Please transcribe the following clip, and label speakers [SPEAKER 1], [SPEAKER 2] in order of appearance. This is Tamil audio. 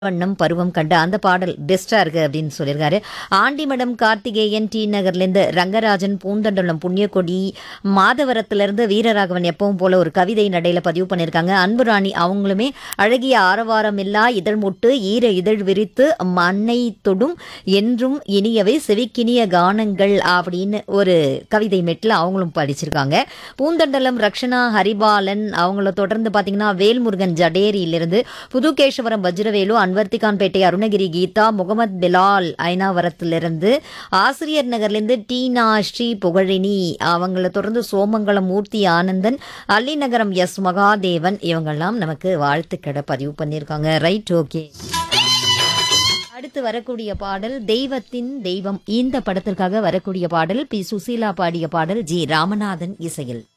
[SPEAKER 1] வண்ணம் பருவம் கண்ட அந்த பாடல் பெஸ்டா இருக்கு அப்படின்னு சொல்லியிருக்காரு ஆண்டிமடம் கார்த்திகேயன் டி நகர்லேருந்து ரங்கராஜன் பூந்தண்டலம் புண்ணியக்கொடி மாதவரத்திலிருந்து வீரராகவன் எப்பவும் போல ஒரு கவிதை நடையில பதிவு பண்ணியிருக்காங்க அன்புராணி அவங்களுமே அழகிய ஆரவாரம் இல்லா இதழ் முட்டு ஈர இதழ் விரித்து மண்ணை தொடும் என்றும் இனியவை செவிக்கினிய கானங்கள் அப்படின்னு ஒரு கவிதை மெட்டில் அவங்களும் படிச்சிருக்காங்க பூந்தண்டலம் ரக்ஷனா ஹரிபாலன் அவங்கள தொடர்ந்து பார்த்தீங்கன்னா வேல்முருகன் ஜடேரியிலிருந்து புதுகேசவரம் வஜ்ரவேலு அன்வர்த்திகான்பேட்டை அருணகிரி கீதா முகமது பிலால் ஐனாவரத்திலிருந்து ஆசிரியர் நகர்லேருந்து டீனா ஸ்ரீ புகழினி அவங்கள தொடர்ந்து சோமங்கலம் மூர்த்தி ஆனந்தன் அல்லிநகரம் எஸ் மகாதேவன் இவங்கெல்லாம் நமக்கு வாழ்த்துக்கடை பதிவு பண்ணியிருக்காங்க ரைட் ஓகே அடுத்து வரக்கூடிய பாடல் தெய்வத்தின் தெய்வம் இந்த படத்திற்காக வரக்கூடிய பாடல் பி சுசீலா பாடிய பாடல் ஜி ராமநாதன் இசையில்